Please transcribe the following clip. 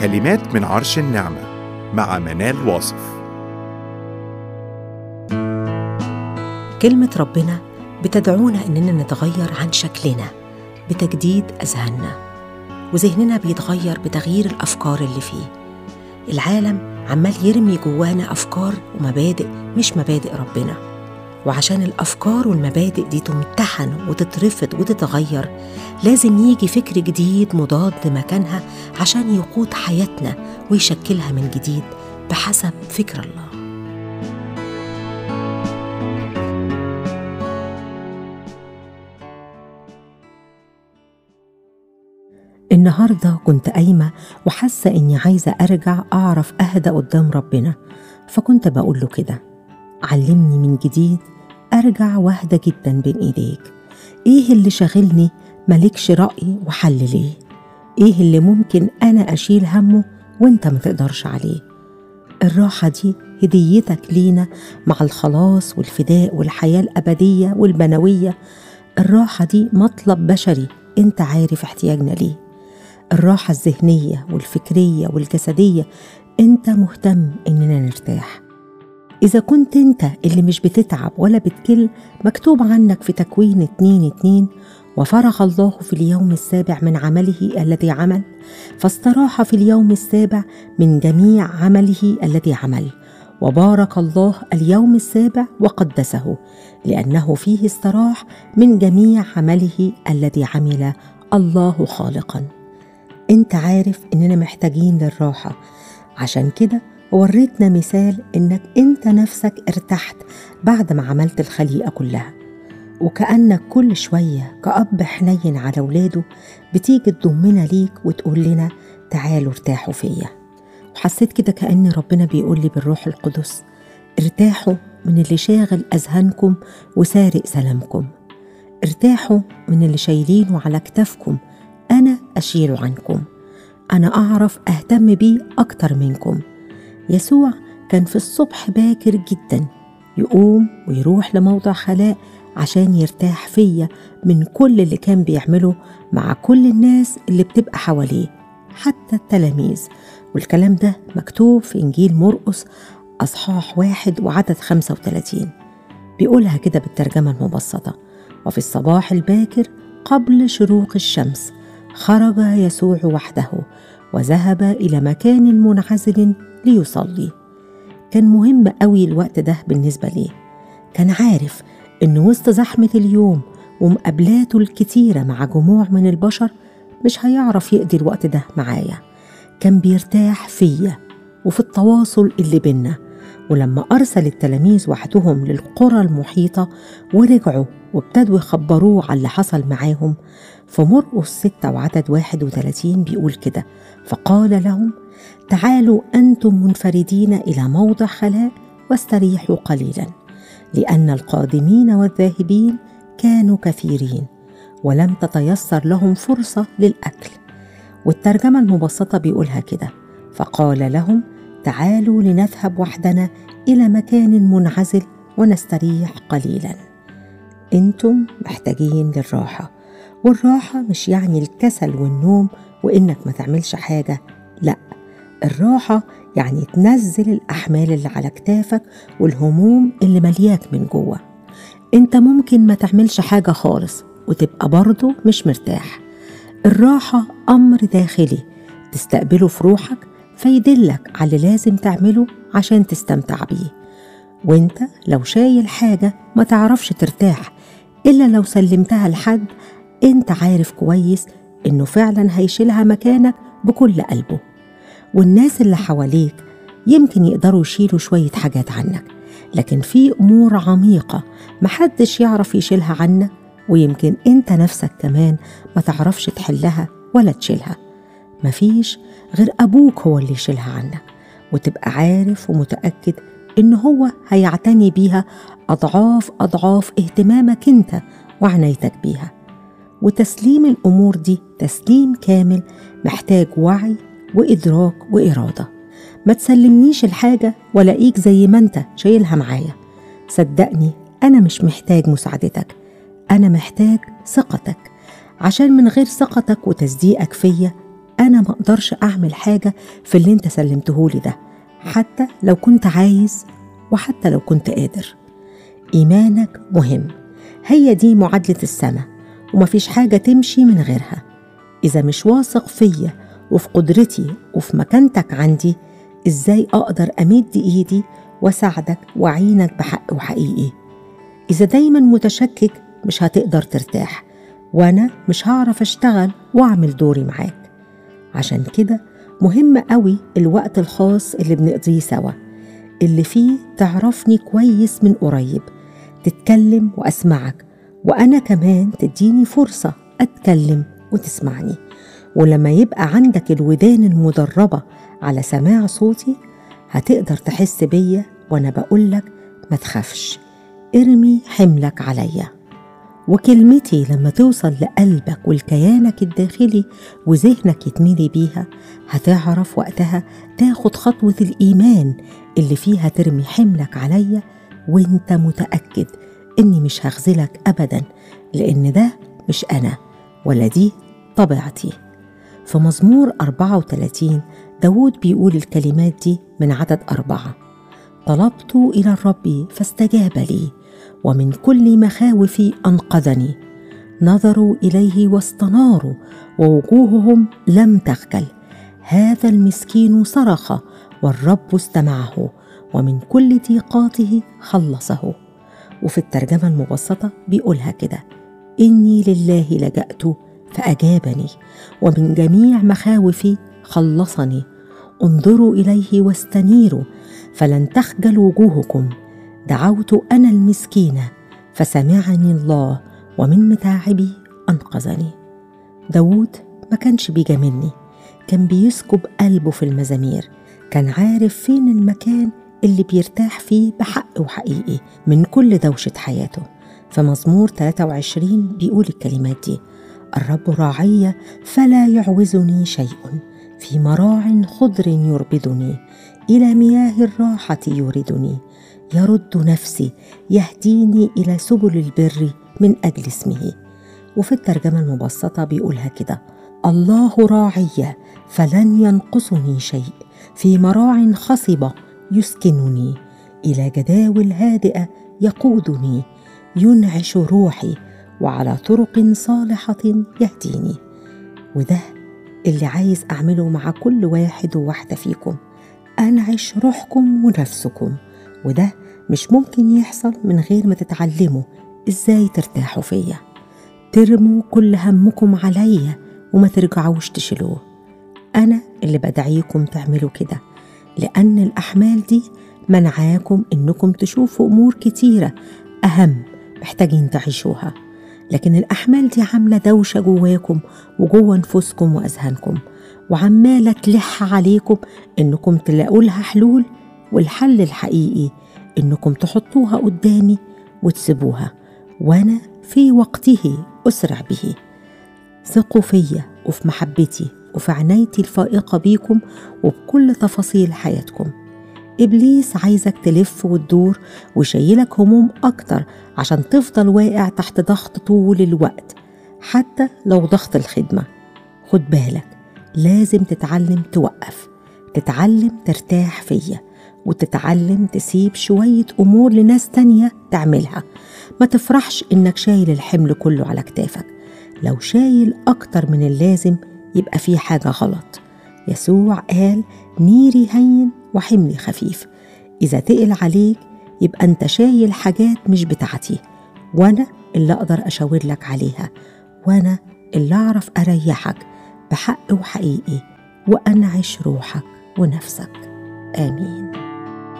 كلمات من عرش النعمة مع منال واصف كلمة ربنا بتدعونا إننا نتغير عن شكلنا بتجديد أذهاننا وذهننا بيتغير بتغيير الأفكار اللي فيه العالم عمال يرمي جوانا أفكار ومبادئ مش مبادئ ربنا وعشان الأفكار والمبادئ دي تمتحن وتترفض وتتغير لازم يجي فكر جديد مضاد مكانها عشان يقود حياتنا ويشكلها من جديد بحسب فكر الله النهارده كنت قايمه وحاسه اني عايزه ارجع اعرف اهدى قدام ربنا فكنت بقول له كده علمني من جديد ارجع واهدى جدا بين ايديك ايه اللي شاغلني مالكش راي وحل ليه ايه اللي ممكن انا اشيل همه وانت ما تقدرش عليه الراحه دي هديتك لينا مع الخلاص والفداء والحياه الابديه والبنويه الراحه دي مطلب بشري انت عارف احتياجنا ليه الراحة الذهنية والفكرية والجسدية أنت مهتم إننا نرتاح إذا كنت أنت اللي مش بتتعب ولا بتكل مكتوب عنك في تكوين اتنين اتنين وفرغ الله في اليوم السابع من عمله الذي عمل فاستراح في اليوم السابع من جميع عمله الذي عمل وبارك الله اليوم السابع وقدسه لانه فيه استراح من جميع عمله الذي عمل الله خالقا انت عارف اننا محتاجين للراحه عشان كده وريتنا مثال انك انت نفسك ارتحت بعد ما عملت الخليقه كلها وكانك كل شويه كاب حنين على ولاده بتيجي تضمنا ليك وتقول لنا تعالوا ارتاحوا فيا وحسيت كده كأن ربنا بيقول لي بالروح القدس ارتاحوا من اللي شاغل أذهانكم وسارق سلامكم ارتاحوا من اللي شايلينه على كتافكم أنا أشيله عنكم أنا أعرف أهتم بيه أكتر منكم يسوع كان في الصبح باكر جدا يقوم ويروح لموضع خلاء عشان يرتاح فيا من كل اللي كان بيعمله مع كل الناس اللي بتبقى حواليه حتى التلاميذ والكلام ده مكتوب في إنجيل مرقس أصحاح واحد وعدد 35 بيقولها كده بالترجمة المبسطة وفي الصباح الباكر قبل شروق الشمس خرج يسوع وحده وذهب إلى مكان منعزل ليصلي كان مهم قوي الوقت ده بالنسبة ليه كان عارف إن وسط زحمة اليوم ومقابلاته الكتيرة مع جموع من البشر مش هيعرف يقضي الوقت ده معايا كان بيرتاح فيا وفي التواصل اللي بينا ولما أرسل التلاميذ وحدهم للقرى المحيطة ورجعوا وابتدوا يخبروه على اللي حصل معاهم فمرقس ستة وعدد واحد وثلاثين بيقول كده فقال لهم تعالوا أنتم منفردين إلى موضع خلاء واستريحوا قليلا لأن القادمين والذاهبين كانوا كثيرين ولم تتيسر لهم فرصة للأكل والترجمة المبسطة بيقولها كده فقال لهم تعالوا لنذهب وحدنا إلى مكان منعزل ونستريح قليلا انتم محتاجين للراحة والراحة مش يعني الكسل والنوم وإنك ما تعملش حاجة لأ الراحة يعني تنزل الأحمال اللي على كتافك والهموم اللي ملياك من جوه انت ممكن ما تعملش حاجة خالص وتبقى برضه مش مرتاح الراحة أمر داخلي تستقبله في روحك فيدلك على اللي لازم تعمله عشان تستمتع بيه وانت لو شايل حاجة ما تعرفش ترتاح إلا لو سلمتها لحد انت عارف كويس إنه فعلا هيشيلها مكانك بكل قلبه والناس اللي حواليك يمكن يقدروا يشيلوا شوية حاجات عنك لكن في أمور عميقة محدش يعرف يشيلها عنك ويمكن انت نفسك كمان ما تعرفش تحلها ولا تشيلها مفيش غير أبوك هو اللي يشيلها عنك وتبقى عارف ومتأكد إن هو هيعتني بيها أضعاف أضعاف اهتمامك أنت وعنايتك بيها وتسليم الأمور دي تسليم كامل محتاج وعي وإدراك وإرادة ما تسلمنيش الحاجة ولاقيك زي ما أنت شايلها معايا صدقني أنا مش محتاج مساعدتك أنا محتاج ثقتك عشان من غير ثقتك وتصديقك فيا أنا ما أقدرش أعمل حاجة في اللي أنت سلمتهولي ده حتى لو كنت عايز وحتى لو كنت قادر إيمانك مهم هي دي معادلة السماء ومفيش حاجة تمشي من غيرها إذا مش واثق فيا وفي قدرتي وفي مكانتك عندي إزاي أقدر أمد إيدي وأساعدك وأعينك بحق وحقيقي إذا دايما متشكك مش هتقدر ترتاح وأنا مش هعرف أشتغل وأعمل دوري معاك عشان كده مهم قوي الوقت الخاص اللي بنقضيه سوا اللي فيه تعرفني كويس من قريب تتكلم وأسمعك وأنا كمان تديني فرصة أتكلم وتسمعني ولما يبقى عندك الودان المدربة على سماع صوتي هتقدر تحس بيا وأنا بقولك ما تخافش ارمي حملك عليا وكلمتي لما توصل لقلبك ولكيانك الداخلي وذهنك يتملي بيها هتعرف وقتها تاخد خطوة الإيمان اللي فيها ترمي حملك عليا وانت متأكد إني مش هخذلك أبدا لأن ده مش أنا ولا دي طبيعتي في مزمور 34 داود بيقول الكلمات دي من عدد أربعة طلبت إلى الرب فاستجاب لي ومن كل مخاوفي أنقذني نظروا إليه واستناروا ووجوههم لم تخجل هذا المسكين صرخ والرب استمعه ومن كل ضيقاته خلصه وفي الترجمة المبسطة بيقولها كده إني لله لجأت فأجابني ومن جميع مخاوفي خلصني انظروا إليه واستنيروا فلن تخجل وجوهكم دعوت أنا المسكينة فسمعني الله ومن متاعبي أنقذني داود ما كانش بيجاملني كان بيسكب قلبه في المزامير كان عارف فين المكان اللي بيرتاح فيه بحق وحقيقي من كل دوشة حياته فمزمور 23 بيقول الكلمات دي الرب راعي فلا يعوزني شيء في مراع خضر يربدني الى مياه الراحه يوردني يرد نفسي يهديني الى سبل البر من اجل اسمه وفي الترجمه المبسطه بيقولها كده الله راعي فلن ينقصني شيء في مراع خصبه يسكنني الى جداول هادئه يقودني ينعش روحي وعلى طرق صالحه يهديني وده اللي عايز اعمله مع كل واحد وواحده فيكم انعش روحكم ونفسكم وده مش ممكن يحصل من غير ما تتعلموا ازاي ترتاحوا فيا ترموا كل همكم عليا وما ترجعوش تشيلوه انا اللي بدعيكم تعملوا كده لان الاحمال دي منعاكم انكم تشوفوا امور كتيره اهم محتاجين تعيشوها لكن الأحمال دي عاملة دوشة جواكم وجوا نفوسكم وأذهانكم وعمالة تلح عليكم إنكم تلاقوا لها حلول والحل الحقيقي إنكم تحطوها قدامي وتسيبوها وأنا في وقته أسرع به ثقوا فيا وفي محبتي وفي عنايتي الفائقة بيكم وبكل تفاصيل حياتكم إبليس عايزك تلف وتدور ويشيلك هموم أكتر عشان تفضل واقع تحت ضغط طول الوقت حتى لو ضغط الخدمة خد بالك لازم تتعلم توقف تتعلم ترتاح فيا وتتعلم تسيب شوية أمور لناس تانية تعملها ما تفرحش إنك شايل الحمل كله على كتافك لو شايل أكتر من اللازم يبقى في حاجة غلط يسوع قال نيري هين وحملي خفيف إذا تقل عليك يبقى أنت شايل حاجات مش بتاعتي وأنا اللي أقدر أشاور لك عليها وأنا اللي أعرف أريحك بحق وحقيقي وأنعش روحك ونفسك آمين